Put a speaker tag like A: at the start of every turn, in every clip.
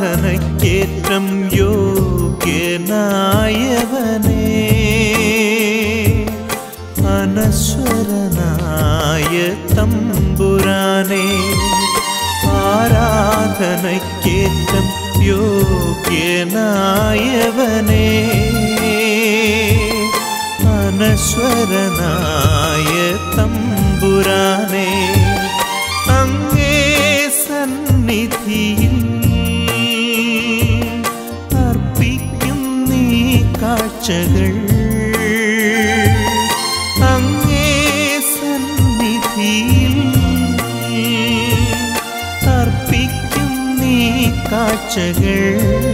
A: ആരാധനയ്ക്കേറ്റം യോഗ്യനായവനേ അനശ്വരനായ തമ്പുരാനേ ആരാധനയ്ക്കേറ്റം യോഗ്യനായവനേ അനശ്വരനായ തമ്പുരാനേ അങ്ങേ സന്നിധിയിൽ അർപ്പിക്കും നീ കാഴ്ചകൾ അങ്ങേ സന്നിധിയിൽ അർപ്പിക്കും നീ കാഴ്ചകൾ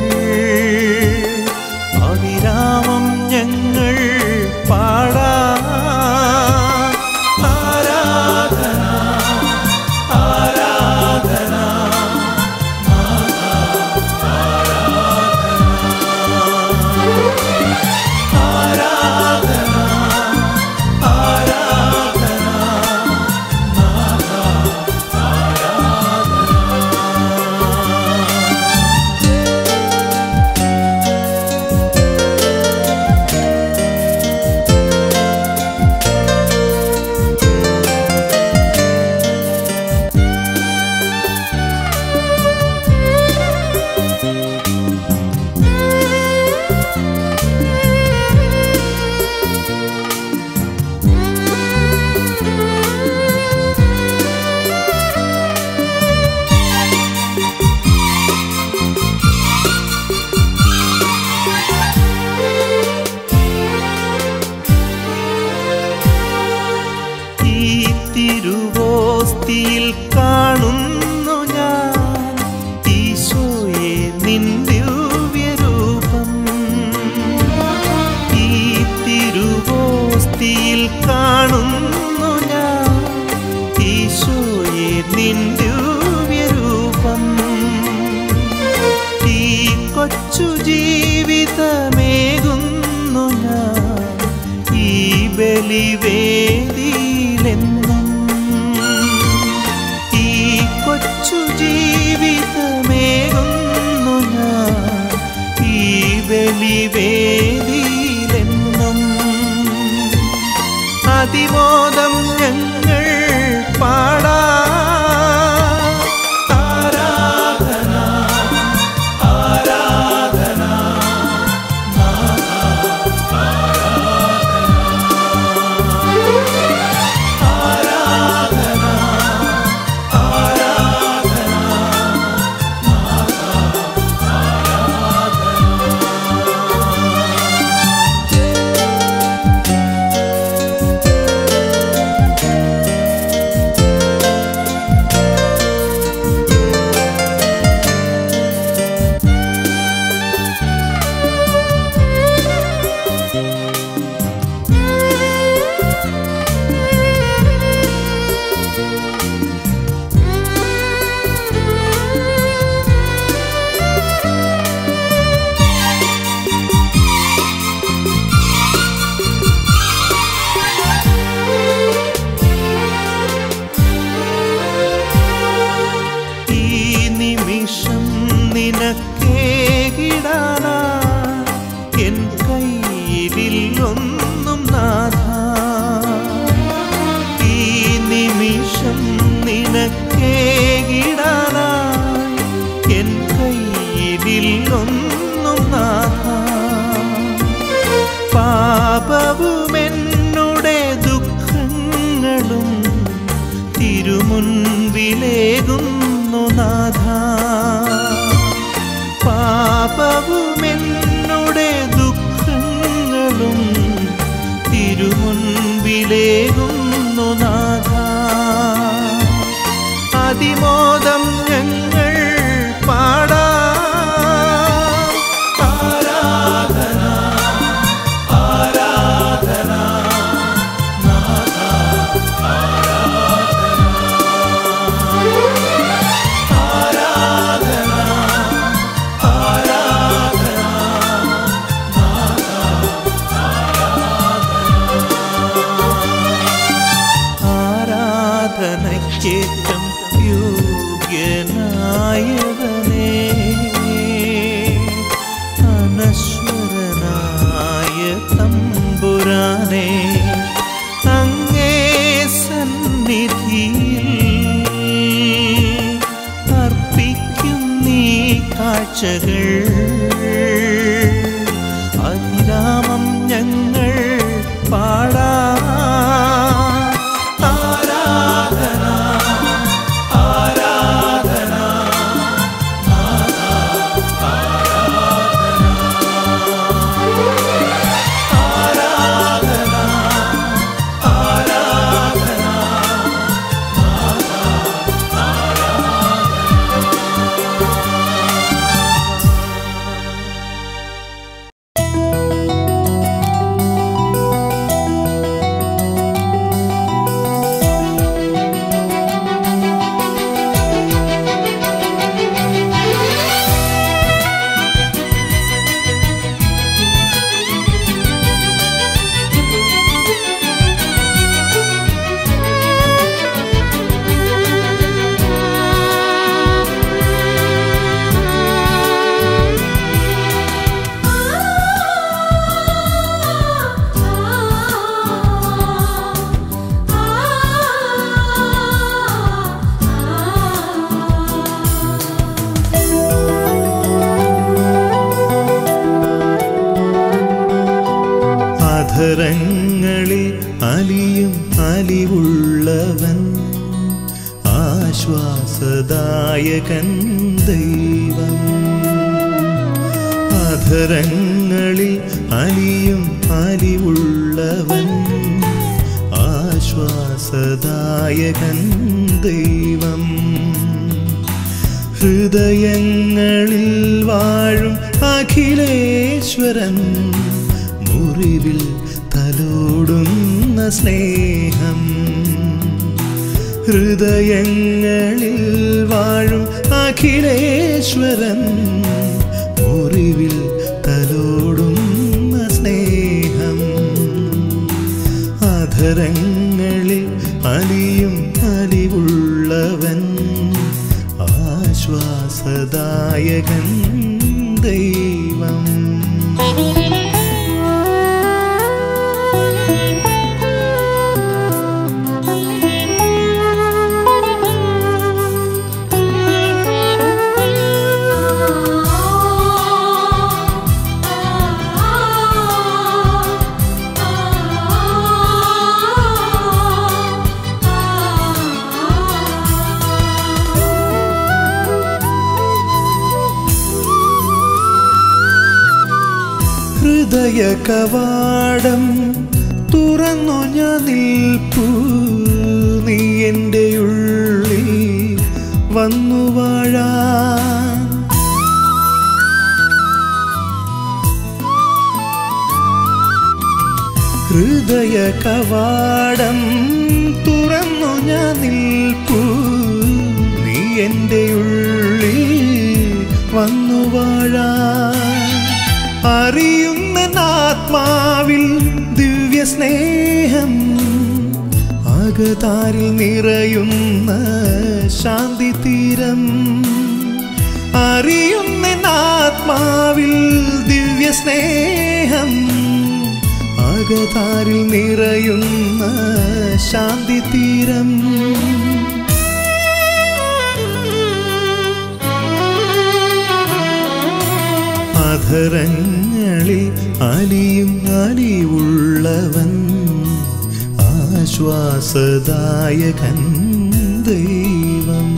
A: അവിരാമം ഞങ്ങൾ പാടാ ആരാധന ആരാധന ആരാധന ആരാധന ഈ തിരുവോസ്തിയിൽ കാണുന്നു ഞാൻ ഈശോയെ നിൻ ദിവ്യരൂപം ഈ തിരുവോസ്തിയിൽ കാണുന്നു ഞാൻ ഈശോയെ നിൻ ദിവ്യരൂപം ഈ കൊച്ചു ജീവിതമേകുന്നു ഞാൻ ഈ ബലിവേദിയിലെന്നും ഈ കൊച്ചു ജീവിതമേകുന്നു ഞാൻ ഈ ബലിവേദിയിലെന്നും അതിമോദം ഞങ്ങൾ പാടാ ആരാധന ആരാധന ഈ നിമിഷം നിനക്കേകിടാനാ എൻ കയ്യിലിൽ ഒന്നും നാഥ ഈ നിമിഷം നിനക്കേകിടാനാ എൻ കയ്യിലിൽ ഒന്നും നാഥ പാപവും എന്നുടെ ദുഃഖങ്ങളും തിരുമുൻപിലേകുന്നു നാഥ പാപവും എന്നുടെ ദുഃഖങ്ങളും തിരുമുൻപിലേകുന്നു നാഥ അതിമോദം ഞങ്ങൾ പാടാ ആരാധന ആരാധന ആരാധന കാഴ്ചകൾ അഭിരാമം ഞങ്ങൾ പാടാ ആരാധന ആരാധന അധരങ്ങളിൽ അലിയും അലിവുള്ളവൻ ആശ്വാസദായകൻ ദൈവം അധരങ്ങളിൽ അലിയും അലിവുള്ളവൻ ആശ്വാസദായകൻ ദൈവം ഹൃദയങ്ങളിൽ വാഴും അഖിലേശ്വരൻ മുറിവിൽ തലോടുന്ന സ്നേഹം ഹൃദയങ്ങളിൽ വാഴും അഖിലേശ്വരൻ മുറിവിൽ തലോടുന്ന സ്നേഹം അധരങ്ങളിൽ അലിയും അലിവുള്ളവൻ ആശ്വാസദായകൻ ദൈവം ഹൃദയ കവാടം തുറന്നു ഞാൻ നിൽപ്പൂ നീ എൻ്റെ ഉള്ളിൽ വന്നു വാഴാൻ ഹൃദയ കവാടം തുറന്നു ഞാൻ നിൽപ്പൂ നീ എൻ്റെ ഉള്ളിൽ വന്നു വാഴാൻ അറിയുന്ന ആത്മാവിൽ ദിവ്യ സ്നേഹം അകതാരിൽ നിറയുന്ന ശാന്തി തീരം അറിയുന്ന ആത്മാവിൽ ദിവ്യ സ്നേഹം അകതാരിൽ നിറയുന്ന ശാന്തി തീരം അധരങ്ങളിൽ അലിയും അലിവുള്ളവൻ ആശ്വാസദായകൻ ദൈവം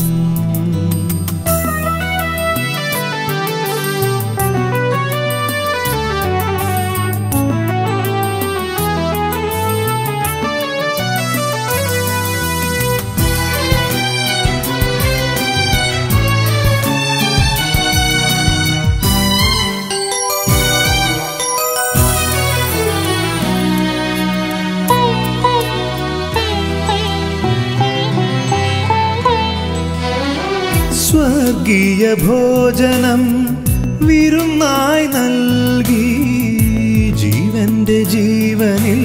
A: സ്വർഗീയ ഭോജനം വിരുന്നായി നൽകി ജീവന്റെ ജീവനിൽ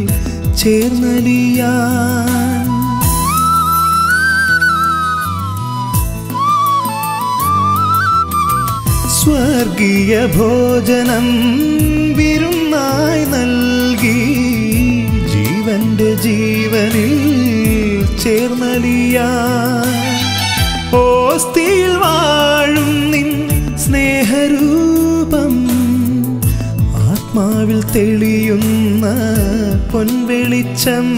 A: ചേർന്നലിയാൻ സ്വർഗീയ ഭോജനം വിരുന്നായി നൽകി ജീവന്റെ ജീവനിൽ ചേർന്നലിയാൻ ഓസ്തിയിൽ വാഴും നിൻ സ്നേഹ സ്നേഹരൂപം ആത്മാവിൽ തെളിയുന്ന പൊൻവെളിച്ചം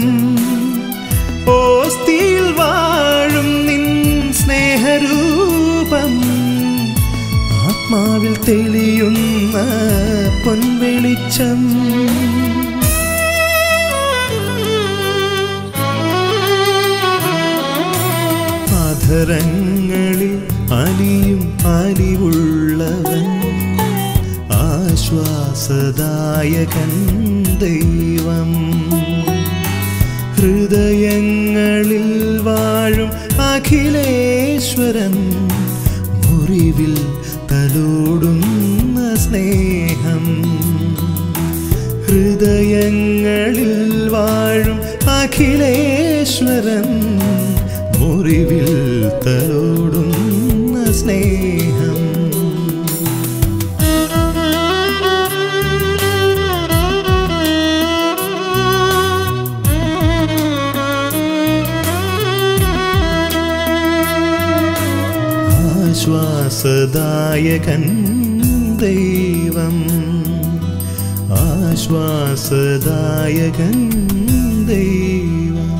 A: ഓസ്തിയിൽ വാഴും നിൻ സ്നേഹരൂപം ആത്മാവിൽ തെളിയുന്ന പൊൻവെളിച്ചം അധരങ്ങളിൽ അലിയും അലിവുള്ളവൻ ആശ്വാസദായകൻ ദൈവം ഹൃദയങ്ങളിൽ വാഴും അഖിലേശ്വരൻ മുറിവിൽ തലോടുന്ന സ്നേഹം ഹൃദയങ്ങളിൽ വാഴും അഖിലേശ്വരൻ മുറിവിൽ തലോടുന്ന സ്നേഹം ആശ്വാസദായകൻ ദൈവം ആശ്വാസദായകൻ ദൈവം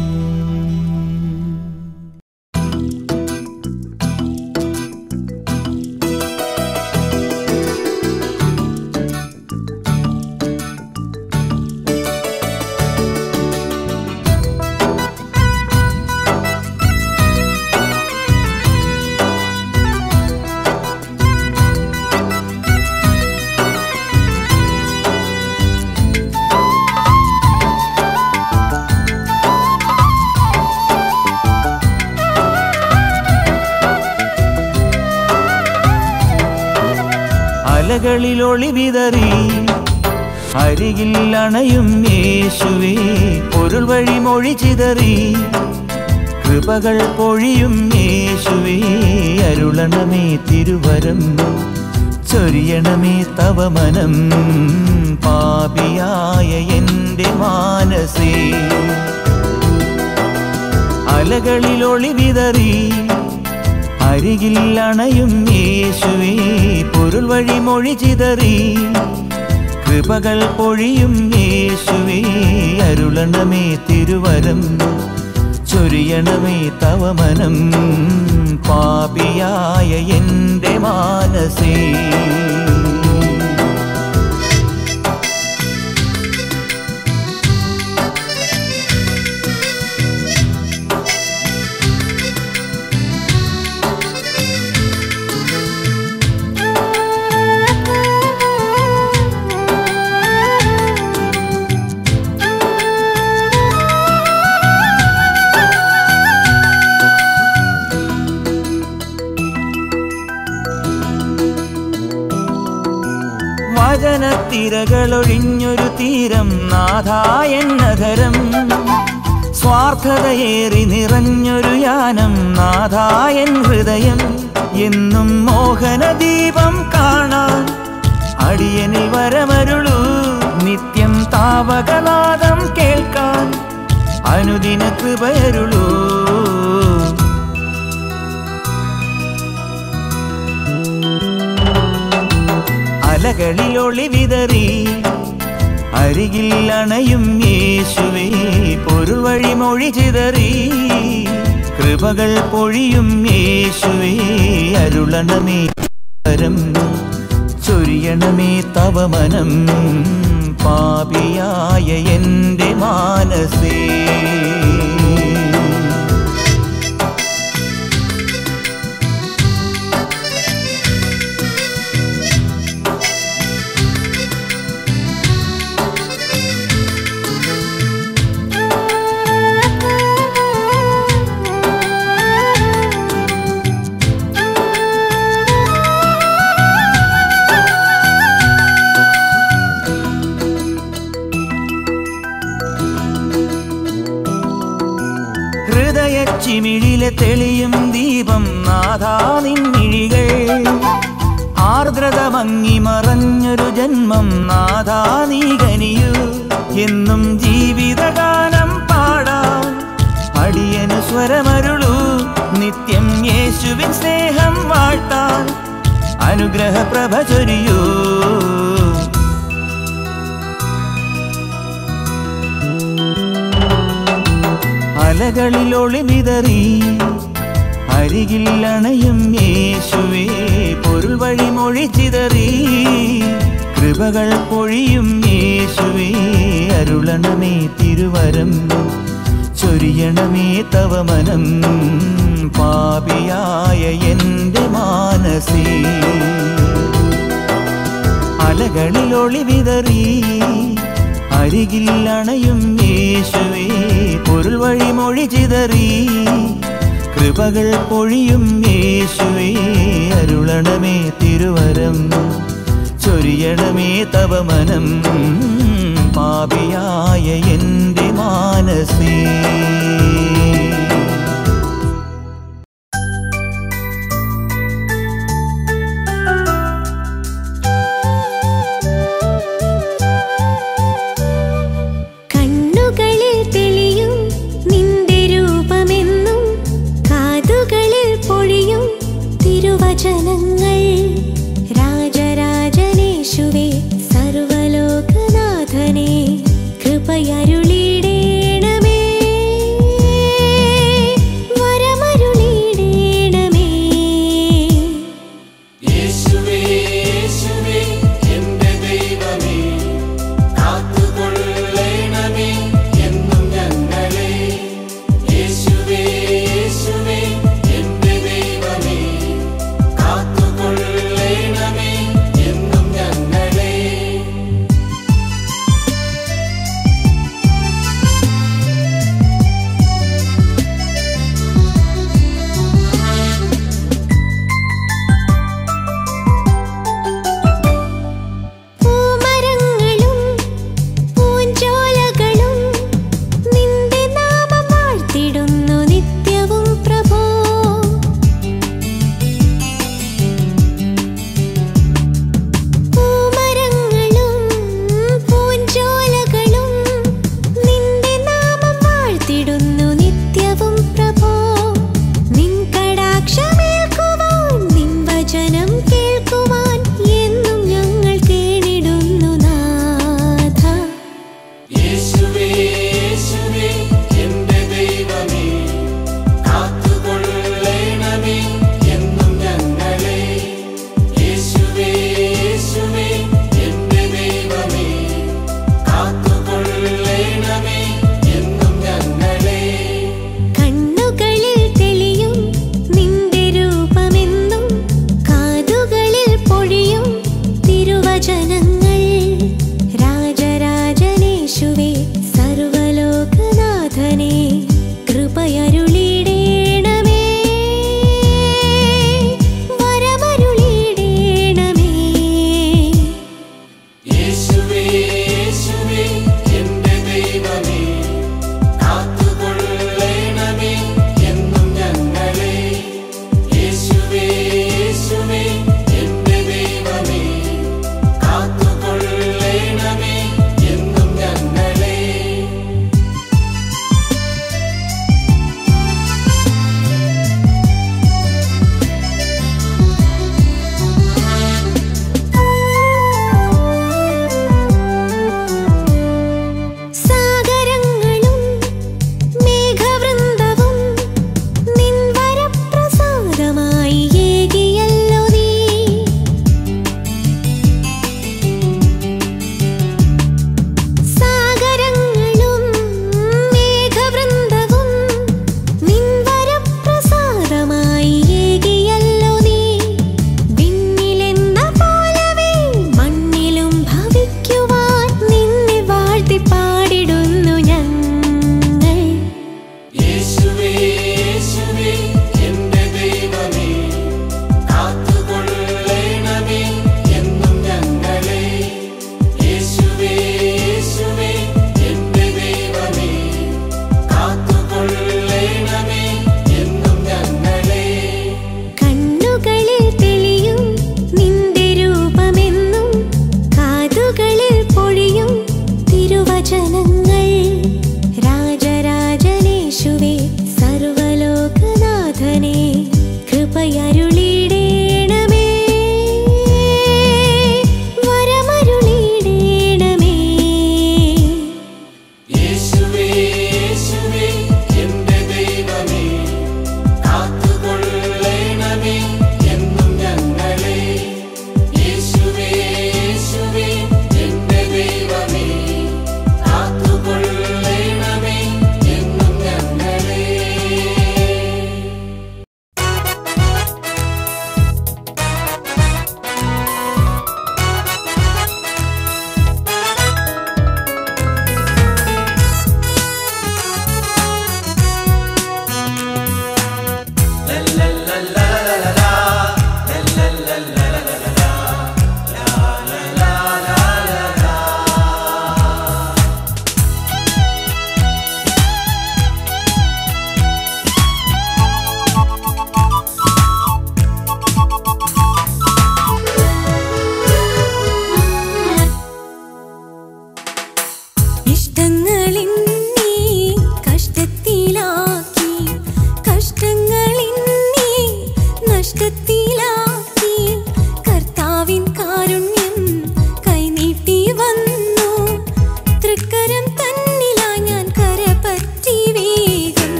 B: അലകളിൽ ഒളിവിതറി അരികിൽ അണയും യേശുവേ പൊരുൾ വഴി മൊഴി ചിതറി കൃപകൾ പൊഴിയും യേശുവേ അരുളണമേ തിരുവരം ചൊരിയണമേ തവ മനം പാപിയായ എൻ്റെ മാനസേ അലകളിൽ ഒളിവിതറി അരികിൽ അണയും യേശുവേ പൊരുൾ വഴി മൊഴി ചിതറി കൃപകൾ പൊഴിയും യേശുവേ അരുളണമേ തിരുവരം ചൊരിയണമേ തവ മനം പാപിയായ എൻ്റെ മാനസേ വചനത്തിരകളൊഴിഞ്ഞൊരു തീരം നാഥായെന്നധരം സ്വാർത്ഥതയേറി നിറഞ്ഞൊരു യാനം നാഥായൻ ഹൃദയം എന്നും മോഹനദീപം കാണാൻ അടിയനിൽ വരമരുളൂ നിത്യം താവകനാദം കേൾക്കാൻ അനുദിന കൃപയരുളൂ അലകളിൽ ഒളിവിതറി അരികിൽ അണയും യേശുവേ പൊരുൾ വഴി മൊഴി ചിതറി കൃപകൾ പൊഴിയും യേശുവേ അരുളണമേ വരം ചൊരിയണമേ തവ മനം പാപിയായ എൻ്റെ മാനസേ ഹൃദയച്ചിമിഴിലെ തെളിയും ദീപം നാഥാ നിൻമിഴികൾ ആർദ്രത മങ്ങി മറഞ്ഞൊരു ജന്മം നാഥാ നീ കനിയൂ എന്നും ജീവിതഗാനം പാടാൻ അടിയനു സ്വരമരുളൂ നിത്യം യേശുവിൻ സ്നേഹം വാഴ്ത്താൻ അനുഗ്രഹ പ്രഭ ചൊരിയൂ അലകളിൽ ഒളിവിതറി അരികിൽ അണയും യേശുവേ പൊരുൾ വഴി മൊഴി ചിതറി കൃപകൾ പൊഴിയും യേശുവേ അരുളണമേ തിരുവരം ചൊരിയണമേ തവ മനം പാപിയായ എൻ്റെ മാനസേ അലകളിൽ ഒളിവിതറി അരികിൽ അണയും യേശുവേ പൊരുൾ വഴി മൊഴി ചിതറി കൃപകൾ പൊഴിയും യേശുവേ അരുളണമേ തിരുവരം ചൊരിയണമേ തവ മനം പാപിയായ എൻ്റെ മാനസേ
C: കണ്ണുകളിൽ തെളിയും നിന്റെ രൂപമെന്നും കാതുകളിൽ പൊഴിയും തിരുവചനങ്ങൾ രാജരാജനേശുവേ സർവലോകനാഥനെ കൃപയരുളിടേണമേ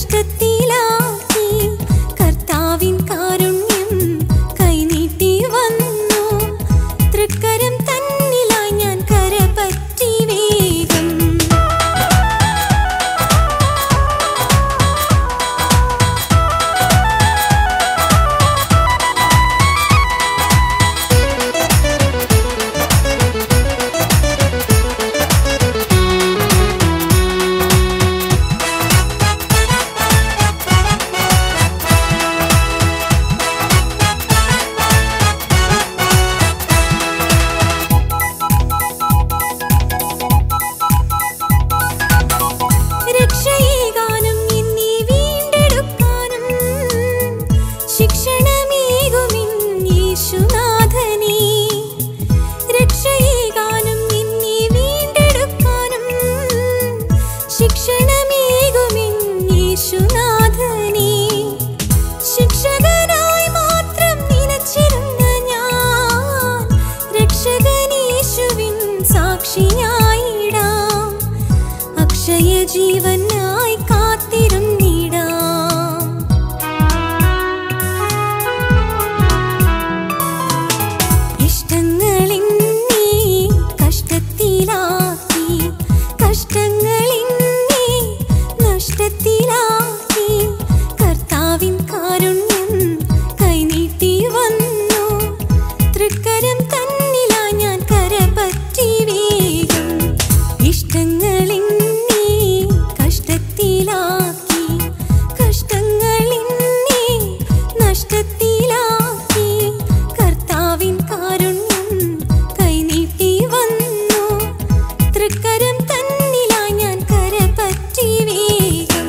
C: കഷ്ടത്തിലാക്കി കർത്താവിൻ കാരുണ്യം കൈനീട്ടി വന്നു തൃക്കരം തന്നിലായി ഞാൻ കരപറ്റി വേഗം രക്ഷയേകാനും എന്നീ വീണ്ടെടുക്കാനും ശിക്ഷണമേകുമിൻ യേശുനാഥനേ രക്ഷയേകാനും എന്നീ വീണ്ടെടുക്കാനും ശിക്ഷണമേകുമിൻ യേശുനാഥനേ ശിക്ഷകനായി മാത്രം നിലച്ചിരുന്ന ഞാൻ രക്ഷകനേശുവിൻ സാക്ഷിയായിടാം അക്ഷയ ജീവനായി കാത്തിരുന്നിടാം ഇഷ്ടങ്ങളിന്നീ കഷ്ടത്തിലാക്കി കഷ്ടങ്ങളിന്നീ നഷ്ടത്തിലാക്കി കർത്താവിൻ കാരുണ്യം കൈനീട്ടി വന്നു തൃക്കരം തന്നിലായി ഞാൻ കരപറ്റി വേഗം ഇഷ്ടങ്ങളിന്നീ കഷ്ടത്തിലാക്കി കഷ്ടങ്ങളിന്നീ നഷ്ടത്തിലാക്കി കർത്താവിൻ കാരുണ്യം കൈനീട്ടി വന്നു തൃക്കരം തന്നിലായി ഞാൻ കരപറ്റി വേഗം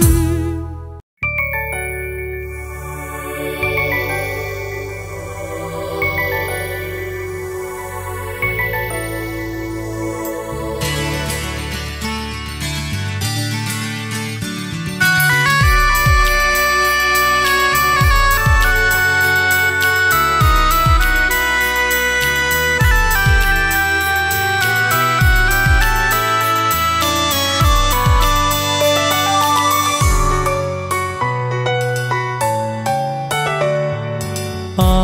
A: ആ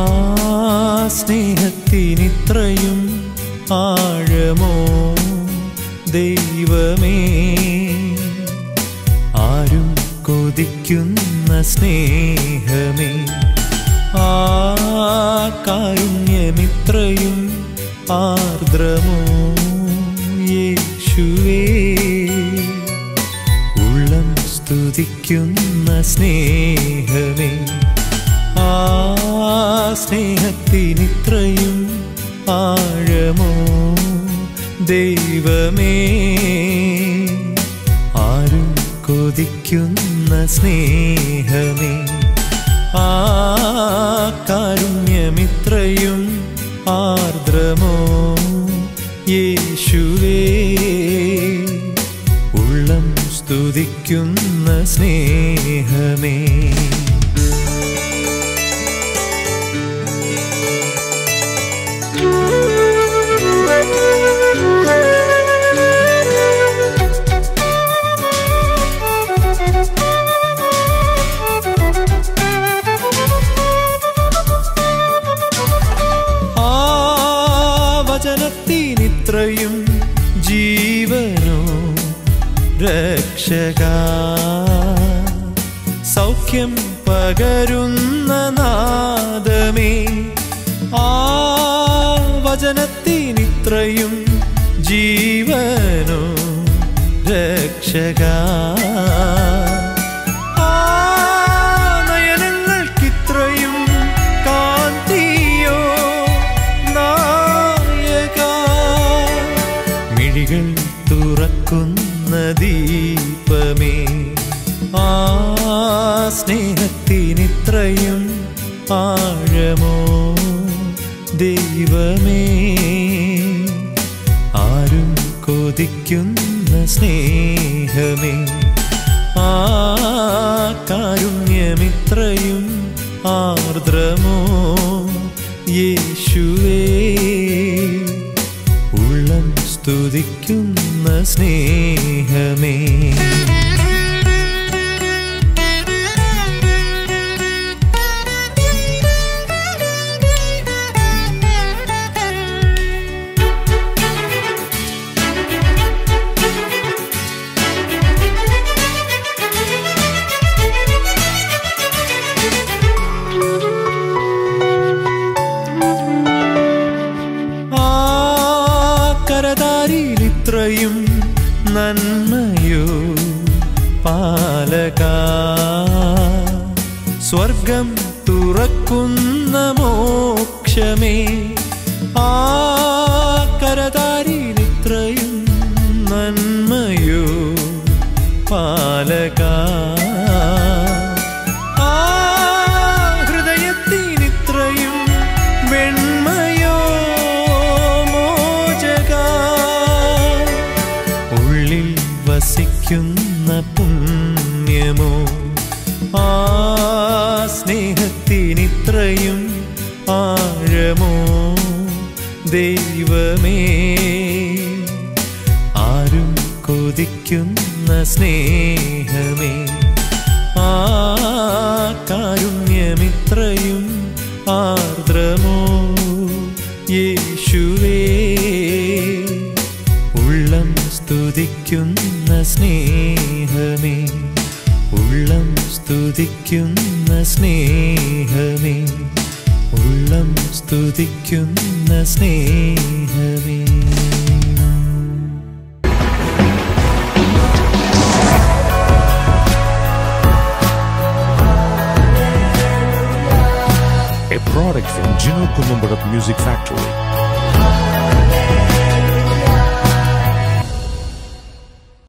A: സ്നേഹത്തിനിത്രയും ആഴമോ ദൈവമേ ആരും കൊതിക്കുന്ന സ്നേഹമേ ആ കാരുണ്യമിത്രയും ആർദ്രമോ യേശുവേ ഉള്ളം സ്തുതിക്കുന്ന സ്നേഹമേ ആ സ്നേഹത്തിനിത്രയും ആഴമോ ദൈവമേ ആരും കൊതിക്കുന്ന സ്നേഹമേ ആ കാരുണ്യമിത്രയും ആർദ്രമോ യേശുവേ ഉള്ളം സ്തുതിക്കുന്ന സ്നേഹമേ ആ വചനത്തിനിത്രയും ജീവനോ രക്ഷക സൗഖ്യം പകരുന്ന നാദമേ ആ വചനത്തിനിത്രയും ജീവനോ രക്ഷക ആ നയനങ്ങൾക്കിത്രയും കാന്തിയോ നായക മിഴികൾ തുറക്കുന്ന ദീപമേ ആ സ്നേഹത്തിനിത്രയും ആഴമോ ദൈവമേ ആരും കൊതിക്കുന്ന സ്നേഹമേ ആ കാരുണ്യമിത്രയും ആർദ്രമോ യേശുവേ ഉള്ളം സ്തുതിക്കുന്ന സ്നേഹമേ സ്വർഗം തുറക്കുന്ന മോക്ഷമേ ആ കരതാരിലിത്രയും നന്മയോ പാലക ആ ഹൃദയത്തിനിത്രയും വെണ്മയോ മോചക ഉള്ളിൽ വസിക്കുന്ന പുണ്യമോ ആ സ്നേഹത്തിനിത്രയും ആഴമോ ദൈവമേ ആരും കൊതിക്കുന്ന സ്നേഹമേ ആ കാരുണ്യമിത്രയും ആർദ്രമോ യേശുവേ ഉള്ളം സ്തുതിക്കുന്ന സ്നേഹമേ ഉള്ളം സ്തുതിക്കുന്ന സ്നേഹമേ ഉള്ളം സ്തുതിക്കുന്ന സ്നേഹമേ
D: a product from Gino Columbarat Music Factory.